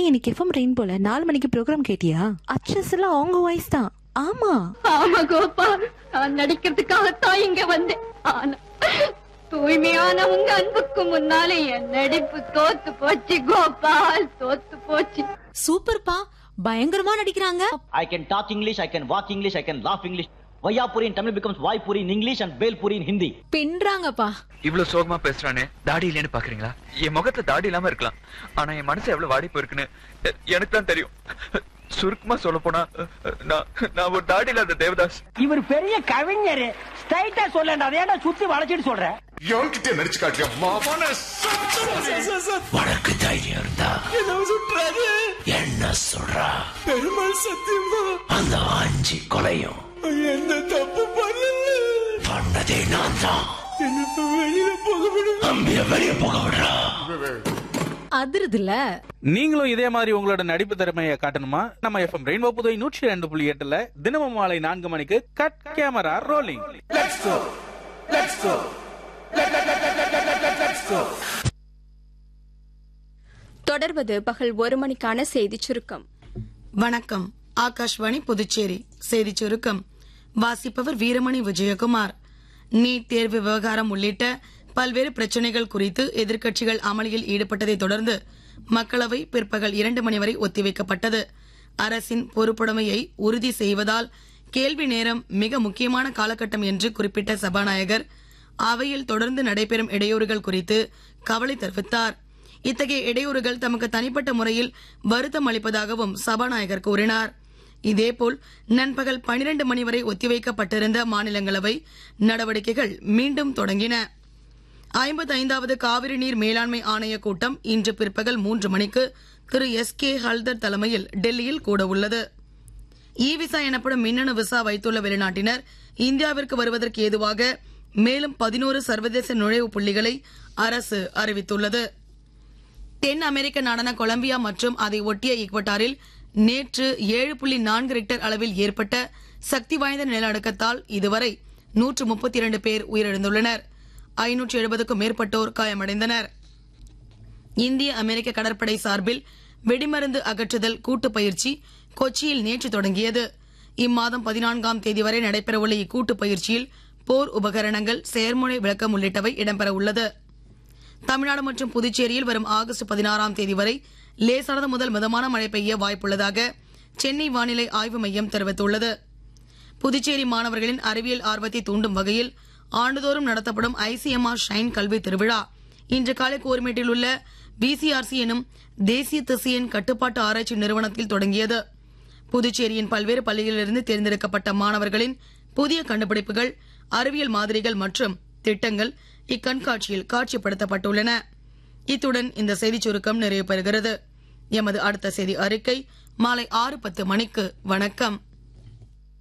இன்னைக்கு FM rain போல நாலு மணிக்கு ப்ரோக்ராம் கேட்டியா அச்சஸ் எல்லாம் அவங்க வாய்ஸ் தான் ஆமா ஆமா கோபா நான் நடிக்கிறதுக்காகத்தான் இங்க வந்தேன் ஆனா தூய்மையான உங்க அன்புக்கு முன்னாலே என் நடிப்பு தோத்து போச்சு கோபால் தோத்து போச்சு சூப்பர்ப்பா பயங்கரமா நடிக்கிறாங்க I can talk English, I can walk English, I can laugh English. Vayapuri in Tamil becomes Vaipuri in English and Belpuri in Hindi. பின்றாங்கப்பா இவ்வளவு சோகமா பேசுறானே தாடி இல்லைன்னு பாக்குறீங்களா என் முகத்துல தாடி இல்லாம இருக்கலாம் ஆனா என் மனசு எவ்வளவு வாடி போயிருக்குன்னு எ- எனக்கு தான் தெரியும் சுருக்கமா சொல்ல போனா நான் நான் ஒரு தாடி இல்லாத தேவதாஸ் இவர் பெரிய கவிஞர் ஸ்ட்ரைட்டா சொல்லண்டா அதை ஏன்டா சுத்தி வளைச்சிட்டு சொல்ற எவன்கிட்ட நடிச்சு காட்டியா மாவான உனக்கு தைரியம் இருந்தா என்ன சொல்றா பெருமாள் சத்தியமா அந்த அஞ்சு கொலையும் என்ன தப்பு பண்ணல பண்ணதே நான் தான் வெளியில போக விடு அம்பிய வெளிய போக விடுறா அதிருதுல நீங்களும் இதே மாதிரி உங்களோட நடிப்பு திறமையை காட்டணுமா நம்ம எஃப்எம் ரெயின்போ புதுவை நூற்றி ரெண்டு புள்ளி எட்டுல தினமும் மாலை நான்கு மணிக்கு கட் கேமரா ரோலிங் தொடர்வது பகல் ஒரு மணிக்கான செய்திச் சுருக்கம் வணக்கம் ஆகாஷ்வாணி புதுச்சேரி செய்திச் சுருக்கம் வாசிப்பவர் வீரமணி விஜயகுமார் நீட் தேர்வு விவகாரம் உள்ளிட்ட பல்வேறு பிரச்சனைகள் குறித்து எதிர்க்கட்சிகள் அமளியில் ஈடுபட்டதை தொடர்ந்து மக்களவை பிற்பகல் இரண்டு மணி வரை ஒத்திவைக்கப்பட்டது அரசின் பொறுப்புடைமையை உறுதி செய்வதால் கேள்வி நேரம் மிக முக்கியமான காலகட்டம் என்று குறிப்பிட்ட சபாநாயகர் அவையில் தொடர்ந்து நடைபெறும் இடையூறுகள் குறித்து கவலை தெரிவித்தார் இத்தகைய இடையூறுகள் தமக்கு தனிப்பட்ட முறையில் வருத்தம் அளிப்பதாகவும் சபாநாயகர் கூறினார் இதேபோல் நண்பகல் பனிரண்டு மணி வரை ஒத்திவைக்கப்பட்டிருந்த மாநிலங்களவை நடவடிக்கைகள் மீண்டும் தொடங்கின ஐம்பத்தி ஐந்தாவது காவிரி நீர் மேலாண்மை ஆணைய கூட்டம் இன்று பிற்பகல் மூன்று மணிக்கு திரு எஸ் கே ஹல்தர் தலைமையில் டெல்லியில் கூட உள்ளது இ விசா எனப்படும் மின்னணு விசா வைத்துள்ள வெளிநாட்டினர் இந்தியாவிற்கு வருவதற்கு ஏதுவாக மேலும் பதினோரு சர்வதேச நுழைவு புள்ளிகளை அரசு அறிவித்துள்ளது தென் அமெரிக்க நாடான கொலம்பியா மற்றும் அதை ஒட்டிய ஈக்வட்டாரில் நேற்று ஏழு புள்ளி நான்கு ரிக்டர் அளவில் ஏற்பட்ட சக்தி வாய்ந்த நிலநடுக்கத்தால் இதுவரை நூற்று முப்பத்தி இரண்டு பேர் உயிரிழந்துள்ளனர் ஐநூற்று எழுபதுக்கும் மேற்பட்டோர் காயமடைந்தனர் இந்திய அமெரிக்க கடற்படை சார்பில் வெடிமருந்து அகற்றுதல் கூட்டு பயிற்சி கொச்சியில் நேற்று தொடங்கியது இம்மாதம் பதினான்காம் தேதி வரை நடைபெறவுள்ள இக்கூட்டு பயிற்சியில் போர் உபகரணங்கள் செயற்முறை விளக்கம் உள்ளிட்டவை இடம்பெற உள்ளது தமிழ்நாடு மற்றும் புதுச்சேரியில் வரும் ஆகஸ்ட் பதினாறாம் தேதி வரை லேசானது முதல் மிதமான மழை பெய்ய வாய்ப்புள்ளதாக சென்னை வானிலை ஆய்வு மையம் தெரிவித்துள்ளது புதுச்சேரி மாணவர்களின் அறிவியல் ஆர்வத்தை தூண்டும் வகையில் ஆண்டுதோறும் நடத்தப்படும் ஐசிஎம்ஆர் ஷைன் கல்வி திருவிழா இன்று காலை கோரிமேட்டில் உள்ள பிசிஆர்சி எனும் தேசிய திசையன் கட்டுப்பாட்டு ஆராய்ச்சி நிறுவனத்தில் தொடங்கியது புதுச்சேரியின் பல்வேறு பள்ளிகளிலிருந்து தேர்ந்தெடுக்கப்பட்ட மாணவர்களின் புதிய கண்டுபிடிப்புகள் அறிவியல் மாதிரிகள் மற்றும் திட்டங்கள் இக்கண்காட்சியில் காட்சிப்படுத்தப்பட்டுள்ளன இத்துடன் இந்த செய்திச் சுருக்கம் நிறைவு பெறுகிறது எமது அடுத்த செய்தி அறிக்கை மாலை ஆறு பத்து மணிக்கு வணக்கம்